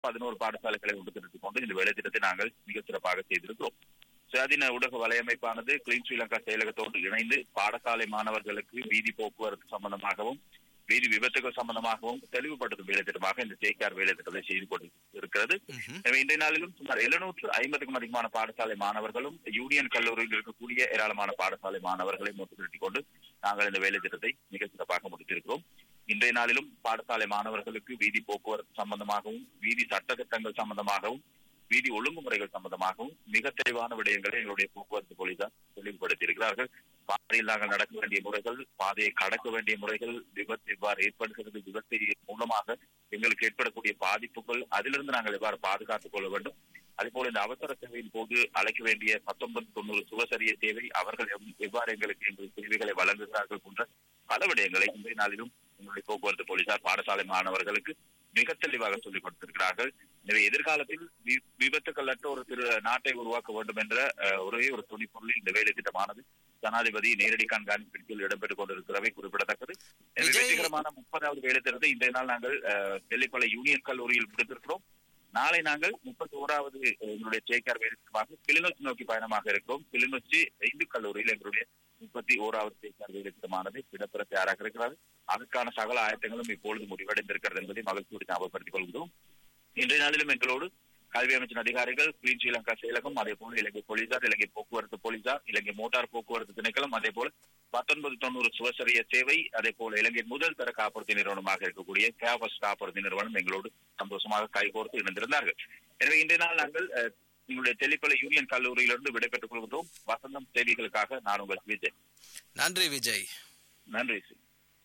பதினோரு பாடசாலைகளை உட்படுத்திக் கொண்டு இந்த வேலை திட்டத்தை நாங்கள் மிக சிறப்பாக செய்திருக்கிறோம் சுயாதீன ஊடக வலையமைப்பானது கிளீன் ஸ்ரீலங்கா செயலகத்தோடு இணைந்து பாடசாலை மாணவர்களுக்கு வீதி போக்குவரத்து சம்பந்தமாகவும் வீதி விபத்துகள் சம்பந்தமாகவும் தெளிவுபடுத்தும் வேலை திட்டமாக இந்த சேக்கார் வேலை திட்டத்தை செய்து கொண்டு இருக்கிறது ம்ஹும். எனவே இன்றைய நாளிலும் சுமார் எழுநூற்று ஐம்பதுக்கும் அதிகமான பாடசாலை மாணவர்களும் யூனியன் கல்லூரியில் இருக்கக்கூடிய ஏராளமான பாடசாலை மாணவர்களை முற்றுநிறுத்திக் கொண்டு நாங்கள் இந்த வேலை திட்டத்தை மிக சிறப்பாக முடித்திருக்கிறோம் இன்றைய நாளிலும் பாடசாலை மாணவர்களுக்கு வீதி போக்குவரத்து சம்பந்தமாகவும் வீதி சட்டத்திட்டங்கள் சம்பந்தமாகவும் வீதி ஒழுங்குமுறைகள் சம்பந்தமாகவும் மிக தெளிவான விடயங்களை எங்களுடைய போக்குவரத்து போலீசார் தெளிவுபடுத்தியிருக்கிறார்கள் பாதையில் நாங்கள் நடக்க வேண்டிய முறைகள் பாதையை கடக்க வேண்டிய முறைகள் விபத்து எவ்வாறு ஏற்படுகிறது விபத்து மூலமாக எங்களுக்கு ஏற்படக்கூடிய பாதிப்புகள் அதிலிருந்து நாங்கள் எவ்வாறு பாதுகாத்துக் கொள்ள வேண்டும் அதே போல இந்த அவசர சேவையின் போது அழைக்க வேண்டிய பத்தொன்பது தொண்ணூறு சுகசரிய சேவை அவர்கள் எவ்- எவ்வாறு எங்களுக்கு எங்கள் சேவைகளை வழங்குகிறார்கள் போன்ற பல விடயங்களை இன்றைய நாளிலும் எங்களுடைய போக்குவரத்து போலீசார் பாடசாலை மாணவர்களுக்கு மிக தெளிவாக சொல்லிக் கொடுத்திருக்கிறார்கள் எனவே எதிர்காலத்தில் வி- விபத்துக்கள் அற்ற ஒரு திரு நாட்டை உருவாக்க வேண்டும் என்ற அஹ், ஒரே ஒரு துணிப்பொருளில் இந்த வேலை திட்டமானது ஜனாதிபதி நேரடி கண்காணிப்பில் இடம்பெற்றுக் கொண்டிருக்கிறவை குறிப்பிடத்தக்கது எனவே விஜய்- வெற்றிகரமான முப்பதாவது வேலை திட்டத்தை இன்றைய நாள் நாங்கள் அஹ், தெல்லிப்பளை யூனியன் கல்லூரியில் முடித்திருக்கிறோம் நாளை நாங்கள் முப்பத்தி ஓராவது எங்களுடைய சேக்கார் வேலை திட்டமாக கிளிநொச்சி நோக்கி பயணமாக இருக்கிறோம் கிளிநொச்சி இந்து கல்லூரியில் எங்களுடைய முப்பத்தி ஓராவது சேக்கார் வேலை திட்டமானது இடம்பெற தயாராக இருக்கிறது அதற்கான சகல ஆயத்தங்களும் இப்பொழுது முடிவடைந்திருக்கிறது என்பதை மகிழ்ச்சியோடு ஞாபகப்படுத்திக் கொள்கிறோம் இன்றைய நாளிலும் எங்களோடு கல்வி அமைச்சின் அதிகாரிகள் கிளீன் ஸ்ரீலங்கா செயலகம் அதே போல இலங்கை போலீசார் இலங்கை போக்குவரத்து போலீசார் இலங்கை மோட்டார் போக்குவரத்து திணைக்களம் அதே போல பத்தொன்பது தொண்ணூறு சுவசரிய சேவை அதே போல இலங்கை முதல் தர காப்புறுதி நிறுவனமாக இருக்கக்கூடிய கேபஸ் காப்புறுதி நிறுவனம் எங்களோடு சந்தோஷமாக கைகோர்த்து இணைந்திருந்தார்கள் எனவே இன்றைய நாள் நாங்கள் அஹ், எங்களுடைய தெளிப்பளை யூனியன் கல்லூரியிலிருந்து விடைபெற்றுக் கொள்கிறோம் வசந்தம் செய்திகளுக்காக நான் உங்கள் விஜய் நன்றி விஜய் நன்றி சி.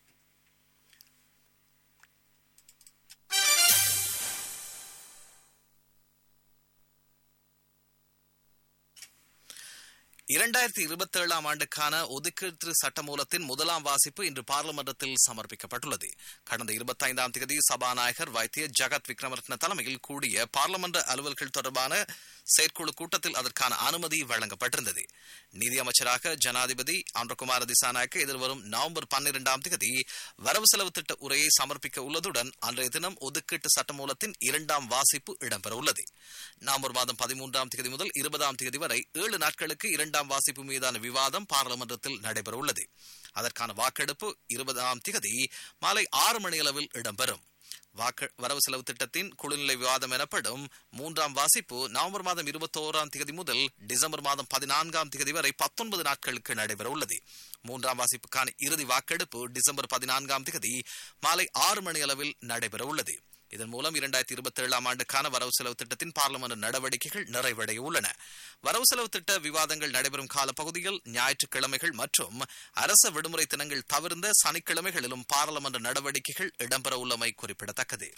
இரண்டாயிரத்தி இருபத்தி ஏழாம் ஆண்டுக்கான ஒதுக்கீட்டு சட்டமூலத்தின் முதலாம் வாசிப்பு இன்று பார்லிமெண்டத்தில் சமர்ப்பிக்கப்பட்டுள்ளது கடந்த இருபத்தைந்தாம் தேதி சபாநாயகர் வைத்திய ஜகத் விக்ரமரத்ன தலைமையில் கூடிய பார்லிமெண்ட் அலுவல்கள் தொடர்பான செயற்குழு கூட்டத்தில் அதற்கான அனுமதி வழங்கப்பட்டிருந்தது நிதியமைச்சராக ஜனாதிபதி ஆந்திரகுமார திசாநாயக்க எதிர்வரும் நவம்பர் பன்னிரெண்டாம் தேதி வரவு செலவு திட்ட உரையை சமர்ப்பிக்க உள்ளதுடன் அன்றைய தினம் ஒதுக்கீட்டு சட்டமூலத்தின் இரண்டாம் வாசிப்பு இடம்பெற உள்ளது நவம்பர் மாதம் பதிமூன்றாம் தேதி முதல் இருபதாம் தேதி வரை ஏழு நாட்களுக்கு இரண்டாம் வாசிப்பு மீதான விவாதம் பாராளுமன்றத்தில் நடைபெற உள்ளது அதற்கான வாக்கெடுப்பு இருபதாம் தேதி மாலை ஆறு மணியளவில் இடம்பெறும் வாக்கு வரவு செலவு திட்டத்தின் குழுநிலை விவாதம் எனப்படும் மூன்றாம் வாசிப்பு நவம்பர் மாதம் இருபத்தோராம் தேதி முதல் டிசம்பர் மாதம் பதினான்காம் தேதி வரை பத்தொன்பது நாட்களுக்கு நடைபெற உள்ளது மூன்றாம் வாசிப்புக்கான இறுதி வாக்கெடுப்பு டிசம்பர் பதினான்காம் தேதி மாலை ஆறு மணி அளவில் நடைபெற உள்ளது இதன் மூலம் இரண்டாயிரத்தி இருபத்தி ஏழாம் ஆண்டுக்கான வரவு செலவு திட்டத்தின் பார்லிமெண்ட் நடவடிக்கைகள் நிறைவடைய உள்ளன வரவு செலவு திட்ட விவாதங்கள் நடைபெறும் காலப்பகுதியில் ஞாயிற்றுக்கிழமைகள் மற்றும் அரச விடுமுறை தினங்கள் தவிர்ந்த சனிக்கிழமைகளிலும் பாராளுமன்ற நடவடிக்கைகள் இடம்பெற உள்ளமை குறிப்பிடத்தக்கது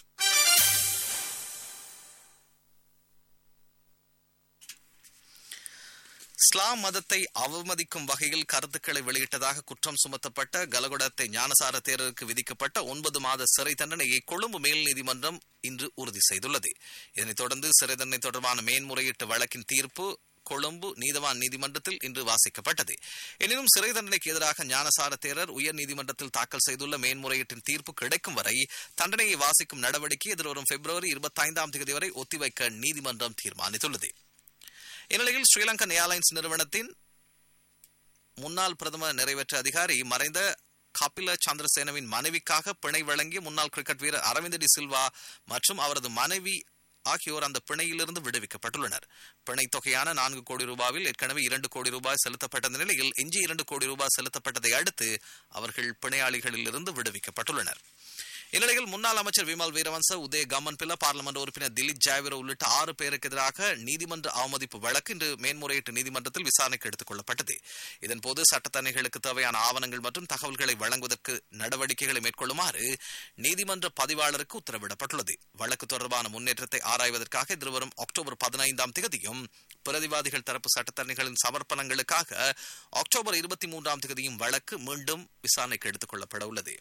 இஸ்லாம் மதத்தை அவமதிக்கும் வகையில் கருத்துக்களை வெளியிட்டதாக குற்றம் சுமத்தப்பட்ட கலகுடத்தை ஞானசார தேரருக்கு விதிக்கப்பட்ட ஒன்பது மாத சிறை தண்டனையை கொழும்பு மேல் நீதிமன்றம் இன்று உறுதி செய்துள்ளது இதனைத் தொடர்ந்து சிறை தண்டனை தொடர்பான மேன்முறையீட்டு வழக்கின் தீர்ப்பு கொழும்பு நீதவான் நீதிமன்றத்தில் இன்று வாசிக்கப்பட்டது எனினும் சிறை தண்டனைக்கு எதிராக ஞானசார தேரர் உயர் நீதிமன்றத்தில் தாக்கல் செய்துள்ள மேன்முறையீட்டின் தீர்ப்பு கிடைக்கும் வரை தண்டனையை வாசிக்கும் நடவடிக்கை எதிர்வரும் பிப்ரவரி இருபத்தைந்தாம் தேதி வரை ஒத்திவைக்க நீதிமன்றம் தீர்மானித்துள்ளது இந்நிலையில் ஸ்ரீலங்கன் ஏர்லைன்ஸ் நிறுவனத்தின் முன்னாள் பிரதம நிறைவேற்ற அதிகாரி மறைந்த கபில சந்திரசேனவின் மனைவிக்காக பிணை வழங்கிய முன்னாள் கிரிக்கெட் வீரர் அரவிந்த் டி சில்வா மற்றும் அவரது மனைவி ஆகியோர் அந்த பிணையிலிருந்து விடுவிக்கப்பட்டுள்ளனர் பிணை தொகையான நான்கு கோடி ரூபாவில் ஏற்கனவே இரண்டு கோடி ரூபாய் செலுத்தப்பட்ட நிலையில் எஞ்சி இரண்டு கோடி ரூபாய் செலுத்தப்பட்டதை அடுத்து அவர்கள் பிணையாளிகளிலிருந்து விடுவிக்கப்பட்டுள்ளனர் இந்நிலையில் முன்னாள் அமைச்சர் விமல் வீரவன்ச உதய கமன் பிள்ள பார்லிமெண்ட் உறுப்பினர் திலீப் ஜாவிர உள்ளிட்ட ஆறு பேருக்கு எதிராக நீதிமன்ற அவமதிப்பு வழக்கு இன்று மேன்முறையீட்டு நீதிமன்றத்தில் விசாரணைக்கு எடுத்துக் கொள்ளப்பட்டது இதன்போது சட்டத்தணிகளுக்கு தேவையான ஆவணங்கள் மற்றும் தகவல்களை வழங்குவதற்கு நடவடிக்கைகளை மேற்கொள்ளுமாறு நீதிமன்ற பதிவாளருக்கு உத்தரவிடப்பட்டுள்ளது வழக்கு தொடர்பான முன்னேற்றத்தை ஆராய்வதற்காக எதிர்வரும் அக்டோபர் பதினைந்தாம் தேதியும் பிரதிவாதிகள் தரப்பு சட்டத்தரணிகளின் சமர்ப்பணங்களுக்காக அக்டோபர் இருபத்தி மூன்றாம் தேதியும் வழக்கு மீண்டும் விசாரணைக்கு எடுத்துக் கொள்ளப்பட உள்ளது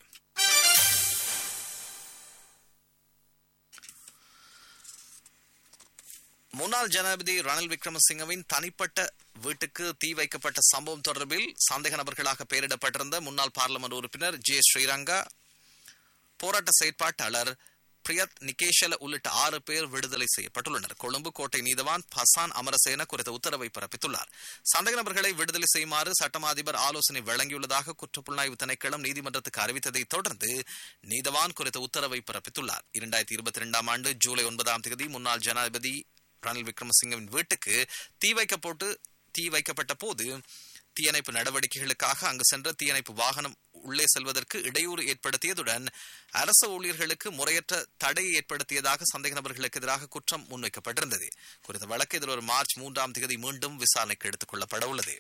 முன்னாள் ஜனாதிபதி ரணில் விக்ரமசிங்கவின் தனிப்பட்ட வீட்டுக்கு தீ வைக்கப்பட்ட சம்பவம் தொடர்பில் சந்தேக நபர்களாக பெயரிடப்பட்டிருந்த முன்னாள் பார்லிமெண்ட் உறுப்பினர் ஜே ஸ்ரீரங்கா போராட்ட செயற்பாட்டாளர் பிரியத் நிகேஷல உள்ளிட்ட ஆறு பேர் விடுதலை செய்யப்பட்டுள்ளனர் கொழும்பு கோட்டை நீதவான் பசான் அமரசேன குறித்த உத்தரவை பிறப்பித்துள்ளார் சந்தேக நபர்களை விடுதலை செய்யுமாறு சட்டமா அதிபர் ஆலோசனை வழங்கியுள்ளதாக குற்றப்புலனாய்வு திணைக்களம் நீதிமன்றத்துக்கு அறிவித்ததை தொடர்ந்து நீதவான் குறித்த உத்தரவை பிறப்பித்துள்ளார் இரண்டாயிரத்தி இருபத்தி இரண்டாம் ஆண்டு ஜூலை ஒன்பதாம் தேதி முன்னாள் ஜனாதிபதி ரணில் விக்ரமசிங்கவின் வீட்டுக்கு தீ வைக்கப்பட்டு தீ வைக்கப்பட்ட போது தீயணைப்பு நடவடிக்கைகளுக்காக அங்கு சென்ற தீயணைப்பு வாகனம் உள்ளே செல்வதற்கு இடையூறு ஏற்படுத்தியதுடன் அரசு ஊழியர்களுக்கு முறையற்ற தடையை ஏற்படுத்தியதாக சந்தேக நபர்களுக்கு எதிராக குற்றம் முன்வைக்கப்பட்டிருந்தது குறித்த வழக்கு எதிர்வரும் மார்ச் மூன்றாம் தேதி மீண்டும் விசாரணைக்கு எடுத்துக் கொள்ளப்பட உள்ளது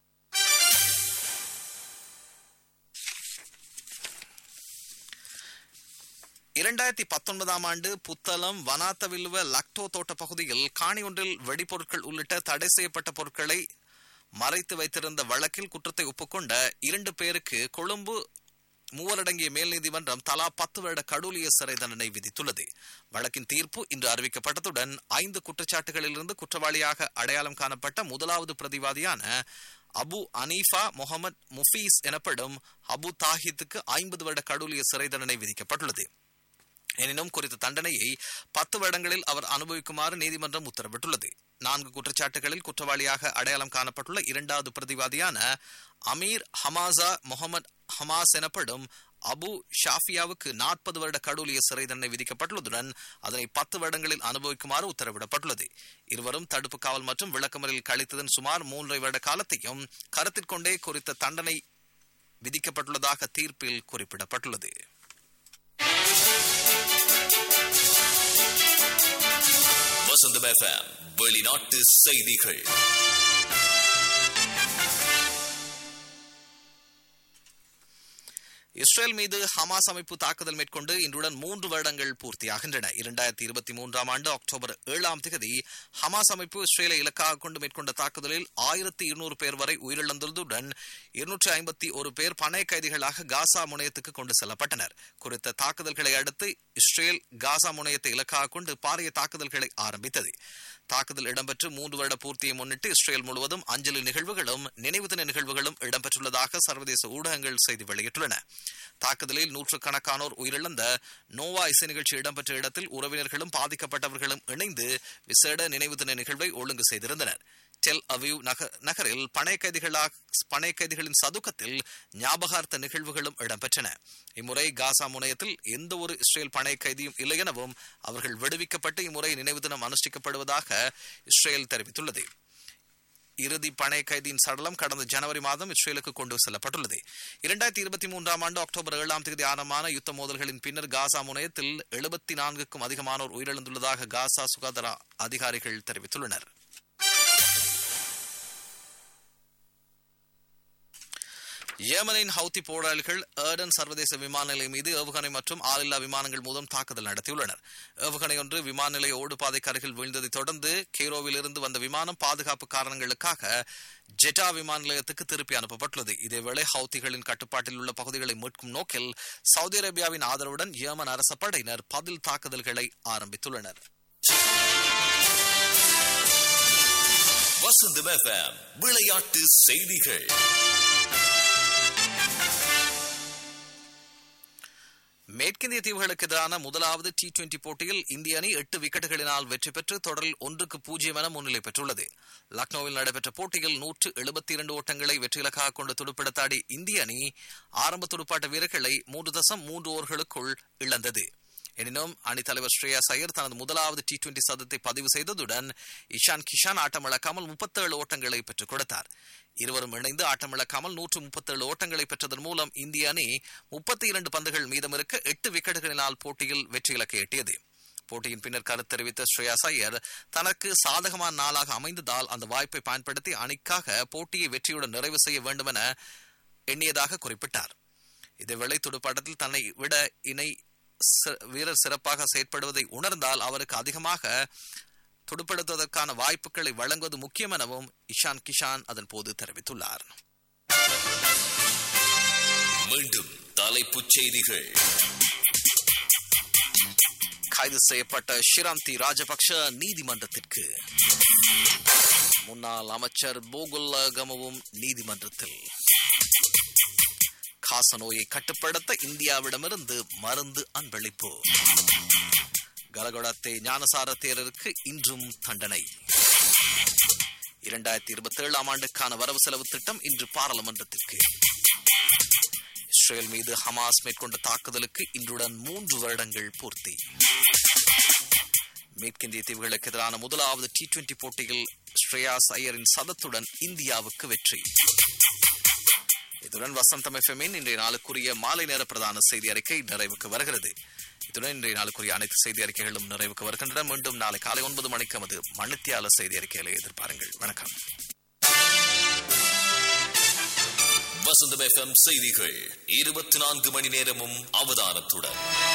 இரண்டாயிரத்தி பத்தொன்பதாம் ஆண்டு புத்தளம் வனாத்தவில்வ லக்டோ தோட்ட பகுதியில் காணி ஒன்றில் வெடிபொருட்கள் உள்ளிட்ட தடை செய்யப்பட்ட பொருட்களை மறைத்து வைத்திருந்த வழக்கில் குற்றத்தை ஒப்புக்கொண்ட இரண்டு பேருக்கு கொழும்பு மூவரடங்கிய மேல் நீதிமன்றம் தலா பத்து வருட கடூலிய சிறை தண்டனை விதித்துள்ளது வழக்கின் தீர்ப்பு இன்று அறிவிக்கப்பட்டதுடன் ஐந்து குற்றச்சாட்டுகளிலிருந்து குற்றவாளியாக அடையாளம் காணப்பட்ட முதலாவது பிரதிவாதியான அபு அனீஃபா முகமது முஃபீஸ் எனப்படும் அபு தாஹித்துக்கு ஐம்பது வருட கடூலிய சிறை தண்டனை விதிக்கப்பட்டுள்ளது எனினும் குறித்த தண்டனையை பத்து வருடங்களில் அவர் அனுபவிக்குமாறு நீதிமன்றம் உத்தரவிட்டுள்ளது நான்கு குற்றச்சாட்டுகளில் குற்றவாளியாக அடையாளம் காணப்பட்டுள்ள இரண்டாவது பிரதிவாதியான அமீர் ஹமாசா முகமது ஹமாஸ் எனப்படும் அபு ஷாஃபியாவுக்கு நாற்பது வருட கடூலிய சிறை தண்டனை விதிக்கப்பட்டுள்ளதுடன் அதனை பத்து வருடங்களில் அனுபவிக்குமாறு உத்தரவிடப்பட்டுள்ளது இருவரும் தடுப்பு காவல் மற்றும் விளக்கமறில் கழித்ததன் சுமார் மூன்றரை வருட காலத்தையும் கருத்திற்கொண்டே குறித்த தண்டனை விதிக்கப்பட்டுள்ளதாக தீர்ப்பில் குறிப்பிடப்பட்டுள்ளது வசந்தம் எஃப்எம் வெளிநாட்டு செய்திகள் இஸ்ரேல் மீது ஹமாஸ் அமைப்பு தாக்குதல் மேற்கொண்டு இன்றுடன் மூன்று வருடங்கள் பூர்த்தியாகின்றன இரண்டாயிரத்தி இருபத்தி மூன்றாம் ஆண்டு அக்டோபர் ஏழாம் தேதி ஹமாஸ் அமைப்பு இஸ்ரேலை இலக்காக கொண்டு மேற்கொண்ட தாக்குதலில் ஆயிரத்தி இருநூறு பேர் வரை உயிரிழந்துள்ளதுடன் இருநூற்றி ஐம்பத்தி ஒரு பேர் பணைய கைதிகளாக காசா முனையத்துக்கு கொண்டு செல்லப்பட்டனர் குறித்த தாக்குதல்களை அடுத்து இஸ்ரேல் காசா முனையத்தை இலக்காக கொண்டு பாரிய தாக்குதல்களை ஆரம்பித்தது தாக்குதல் இடம்பெற்று மூன்று வருட பூர்த்தியை முன்னிட்டு இஸ்ரேல் முழுவதும் அஞ்சலி நிகழ்வுகளும் நினைவு தின நிகழ்வுகளும் இடம்பெற்றுள்ளதாக சர்வதேச ஊடகங்கள் செய்தி வெளியிட்டுள்ளன தாக்குதலில் நூற்றுக்கணக்கானோர் உயிரிழந்த நோவா இசை நிகழ்ச்சி இடம்பெற்ற இடத்தில் உறவினர்களும் பாதிக்கப்பட்டவர்களும் இணைந்து விசேட நினைவு தின நிகழ்வை ஒழுங்கு செய்திருந்தனர் டெல் அவிவ் நகரில் பனை கைதிகளாக பனை கைதிகளின் சதுக்கத்தில் ஞாபகார்த்த நிகழ்வுகளும் இடம்பெற்றன இம்முறை காசா முனையத்தில் எந்த ஒரு இஸ்ரேல் பனை கைதியும் இல்லை எனவும் அவர்கள் விடுவிக்கப்பட்டு இம்முறை நினைவு தினம் அனுஷ்டிக்கப்படுவதாக இஸ்ரேல் தெரிவித்துள்ளது இறுதி பனை கைதியின் சடலம் கடந்த ஜனவரி மாதம் இஸ்ரேலுக்கு கொண்டு செல்லப்பட்டுள்ளது இரண்டாயிரத்தி இருபத்தி மூன்றாம் ஆண்டு அக்டோபர் ஏழாம் தேதி ஆரம்பமான யுத்த மோதல்களின் பின்னர் காசா முனையத்தில் எழுபத்தி நான்குக்கும் அதிகமானோர் உயிரிழந்துள்ளதாக காசா சுகாதார அதிகாரிகள் தெரிவித்துள்ளனர் ஏமனின் ஹவுத்தி போராளிகள் ஏர்டன் சர்வதேச விமான நிலையம் மீது ஏவுகணை மற்றும் ஆளில்லா விமானங்கள் மூலம் தாக்குதல் நடத்தியுள்ளனர் ஏவுகணை ஒன்று விமான நிலைய ஓடுபாதைக்கு அருகில் வீழ்ந்ததை தொடர்ந்து கெய்ரோவில் இருந்து வந்த விமானம் பாதுகாப்பு காரணங்களுக்காக ஜெட்டா விமான நிலையத்துக்கு திருப்பி அனுப்பப்பட்டுள்ளது இதேவேளை ஹவுத்திகளின் கட்டுப்பாட்டில் உள்ள பகுதிகளை மீட்கும் நோக்கில் சவுதி அரேபியாவின் ஆதரவுடன் ஏமன் அரச படையினர் பதில் தாக்குதல்களை ஆரம்பித்துள்ளனர் வசந்தம் எஃப்எம் விளையாட்டு செய்திகள் மேற்கிந்திய தீவுகளுக்கு எதிரான முதலாவது டி டுவெண்டி போட்டியில் இந்திய அணி எட்டு விக்கெட்டுகளினால் வெற்றி பெற்று தொடரில் ஒன்றுக்கு பூஜ்ஜியம் என முன்னிலை பெற்றுள்ளது லக்னோவில் நடைபெற்ற போட்டியில் நூற்று எழுபத்தி இரண்டு ஓட்டங்களை வெற்றியிலக்காக கொண்டு துடுப்பிடத்தாடி இந்திய அணி ஆரம்ப துடுப்பாட்ட வீரர்களை மூன்று தசம் மூன்று ஓவர்களுக்குள் இழந்தது எனினும் அணித்தலைவர் ஸ்ரேயா சையர் தனது முதலாவது டி டுவெண்டி சதத்தை பதிவு செய்ததுடன் இஷான் கிஷான் ஆட்டமிழக்காமல் முப்பத்தேழு ஓட்டங்களை பெற்றுக் கொடுத்தார் இருவரும் இணைந்து ஆட்டமிழக்காமல் நூற்று முப்பத்தேழு ஓட்டங்களை பெற்றதன் மூலம் இந்திய அணி முப்பத்தி இரண்டு பந்துகள் மீதமிருக்க எட்டு விக்கெட்டுகளினால் போட்டியில் வெற்றி இலக்கை எட்டியது போட்டியின் பின்னர் கருத்து தெரிவித்த ஸ்ரேயா சையர் தனக்கு சாதகமான நாளாக அமைந்ததால் அந்த வாய்ப்பை பயன்படுத்தி அணிக்காக போட்டியை வெற்றியுடன் நிறைவு செய்ய வேண்டும் என எண்ணியதாக குறிப்பிட்டார் இதேவேளை துடுப்பாட்டத்தில் தன்னை விட இணை வீரர் சிறப்பாக செயற்படுவதை உணர்ந்தால் அவருக்கு அதிகமாக துடுப்படுத்துவதற்கான வாய்ப்புகளை வழங்குவது முக்கியம் எனவும் இஷான் கிஷான் அதன் போது தெரிவித்துள்ளார் மீண்டும் தலைப்புச் செய்திகள் கைது செய்யப்பட்ட ஷிராந்தி ராஜபக்ஷ நீதிமன்றத்திற்கு முன்னாள் அமைச்சர் போகுல்ல கமவும் நீதிமன்றத்தில் காச நோயை கட்டுப்படுத்த இந்தியாவிடமிருந்து மருந்து அன்பளிப்பு கலகொடத்தை ஞானசார தேரருக்கு இன்றும் தண்டனை இரண்டாயிரத்தி இருபத்தி ஏழாம் ஆண்டுக்கான வரவு செலவு திட்டம் இன்று பாராளுமன்றத்திற்கு இஸ்ரேல் மீது ஹமாஸ் மேற்கொண்ட தாக்குதலுக்கு இன்றுடன் மூன்று வருடங்கள் பூர்த்தி மேற்கிந்திய தீவுகளுக்கு எதிரான முதலாவது டி டுவெண்டி போட்டியில் ஸ்ரேயாஸ் ஐயரின் சதத்துடன் இந்தியாவுக்கு வெற்றி இத்துடன் வசந்தம் எஃப்எம்மின் இன்றைய நாளுக்குரிய மாலை நேர பிரதான செய்தி அறிக்கை நிறைவுக்கு வருகிறது இத்துடன் இன்றைய நாளுக்குரிய அனைத்து செய்தி அறிக்கைகளும் நிறைவுக்கு வருகின்றன மீண்டும் நாளை காலை ஒன்பது மணிக்கு நமது மணித்தியால செய்தி அறிக்கைகளை எதிர்பாருங்கள் வணக்கம் வசந்தம் எஃப்எம் செய்திகள் இருபத்தி நான்கு மணி நேரமும் அவதானத்துடன்